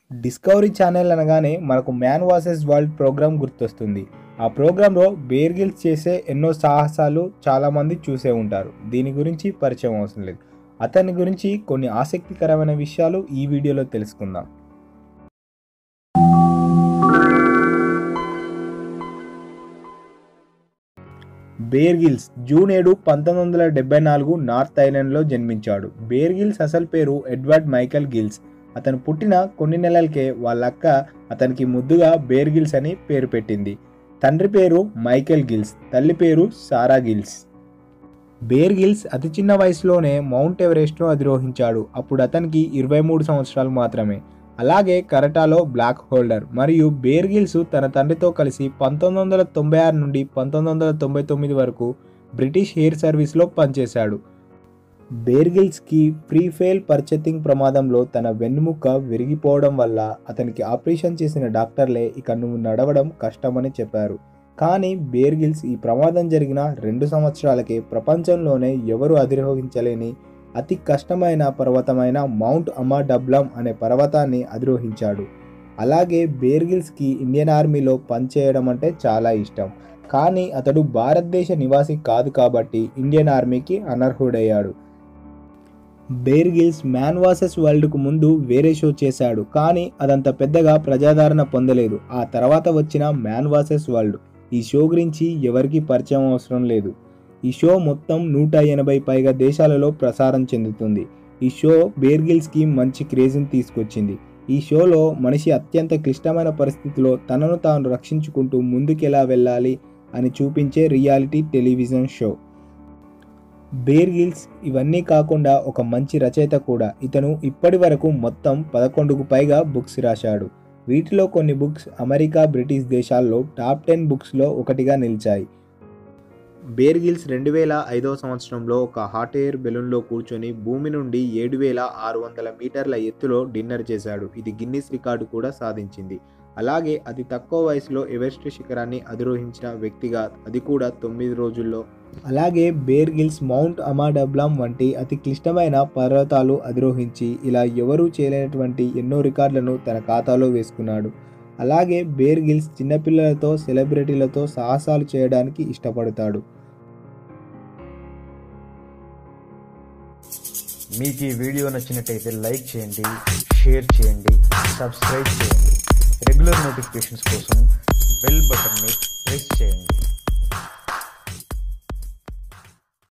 discovery channel అనగానే మనకు man vs world programme గుర్తొస్తుంది ఆ ప్రోగ్రాంలో బేర్గిల్స్ చేసే ఎన్నో సాహసాలు చాలామంది చూసే ఉంటారు దీని గురించి పరిచయం అవసరం లేదు అతని గురించి కొన్ని ఆసక్తికరమైన విషయాలు ఈ వీడియోలో తెలుసుకుందాం బేర్గిల్స్ జూన్ ఏడు పంతొమ్మిది వందల డెబ్బై నాలుగు నార్త్ ఐలాండ్లో జన్మించాడు బేర్గిల్స్ అసలు పేరు ఎడ్వర్డ్ మైకల్ గిల్స్ అతను పుట్టిన కొన్ని నెలలకే వాళ్ళ అక్క అతనికి ముద్దుగా బేర్గిల్స్ అని పేరు పెట్టింది తండ్రి పేరు మైకేల్ గిల్స్ తల్లి పేరు సారా గిల్స్ బేర్ గిల్స్ అతి చిన్న వయసులోనే మౌంట్ ఎవరెస్ట్ను అధిరోహించాడు అప్పుడు అతనికి ఇరవై మూడు సంవత్సరాలు మాత్రమే అలాగే కరటాలో బ్లాక్ హోల్డర్ మరియు బేర్ గిల్స్ తన తండ్రితో కలిసి పంతొమ్మిది వందల తొంభై ఆరు నుండి పంతొమ్మిది వందల తొంభై తొమ్మిది వరకు బ్రిటిష్ ఎయిర్ సర్వీస్లో పనిచేశాడు బేర్గిల్స్కి ప్రీఫెయిల్ పర్చెతింగ్ ప్రమాదంలో తన వెన్నుముక్క విరిగిపోవడం వల్ల అతనికి ఆపరేషన్ చేసిన డాక్టర్లే ఇక నువ్వు నడవడం కష్టమని చెప్పారు కానీ బేర్గిల్స్ ఈ ప్రమాదం జరిగిన రెండు సంవత్సరాలకే ప్రపంచంలోనే ఎవరు అధిరోహించలేని అతి కష్టమైన పర్వతమైన మౌంట్ అమాడబ్లం అనే పర్వతాన్ని అధిరోహించాడు అలాగే బేర్గిల్స్కి ఇండియన్ ఆర్మీలో పనిచేయడం అంటే చాలా ఇష్టం కానీ అతడు భారతదేశ నివాసి కాదు కాబట్టి ఇండియన్ ఆర్మీకి అనర్హుడయ్యాడు బేర్ గిల్స్ మ్యాన్ వాసెస్ వరల్డ్కు ముందు వేరే షో చేశాడు కానీ అదంత పెద్దగా ప్రజాదరణ పొందలేదు ఆ తర్వాత వచ్చిన మ్యాన్ వాసెస్ వరల్డ్ ఈ షో గురించి ఎవరికీ పరిచయం అవసరం లేదు ఈ షో మొత్తం నూట ఎనభై పైగా దేశాలలో ప్రసారం చెందుతుంది ఈ షో బేర్ గిల్స్కి మంచి క్రేజ్ని తీసుకొచ్చింది ఈ షోలో మనిషి అత్యంత క్లిష్టమైన పరిస్థితిలో తనను తాను రక్షించుకుంటూ ముందుకెలా వెళ్ళాలి అని చూపించే reality television show Bear Grylls ఇవన్నీ కాకుండా ఒక మంచి రచయిత కూడా ఇతను ఇప్పటి వరకు మొత్తం పదకొండుకు పైగా బుక్స్ రాశాడు వీటిలో కొన్ని బుక్స్ అమెరికా బ్రిటిష్ దేశాల్లో టాప్ టెన్ బుక్స్లో ఒకటిగా నిలిచాయి బేర్ గిల్స్ రెండు వేల ఐదవ సంవత్సరంలో ఒక హాట్ ఎయిర్ బెలూన్లో కూర్చొని భూమి నుండి ఏడు వేల ఆరు వందల మీటర్ల ఎత్తులో డిన్నర్ చేశాడు ఇది గిన్నిస్ రికార్డు కూడా సాధించింది అలాగే అతి తక్కువ వయసులో ఎవరెస్ట్ శిఖరాన్ని అధిరోహించిన వ్యక్తిగా అది కూడా తొమ్మిది రోజుల్లో అలాగే బేర్ గిల్స్ మౌంట్ అమాడబ్లాం వంటి అతి క్లిష్టమైన పర్వతాలు అధిరోహించి ఇలా ఎవరూ చేయలేనటువంటి ఎన్నో రికార్డులను తన ఖాతాలో వేసుకున్నాడు అలాగే బేర్ గిల్స్ చిన్నపిల్లలతో సెలబ్రిటీలతో సాహసాలు చేయడానికి ఇష్టపడతాడు మీకు ఈ వీడియో నచ్చినట్టయితే లైక్ చేయండి షేర్ చేయండి సబ్స్క్రైబ్ చేయండి రెగ్యులర్ నోటిఫికేషన్స్ కోసం బెల్ బటన్ని ప్రెస్ చేయండి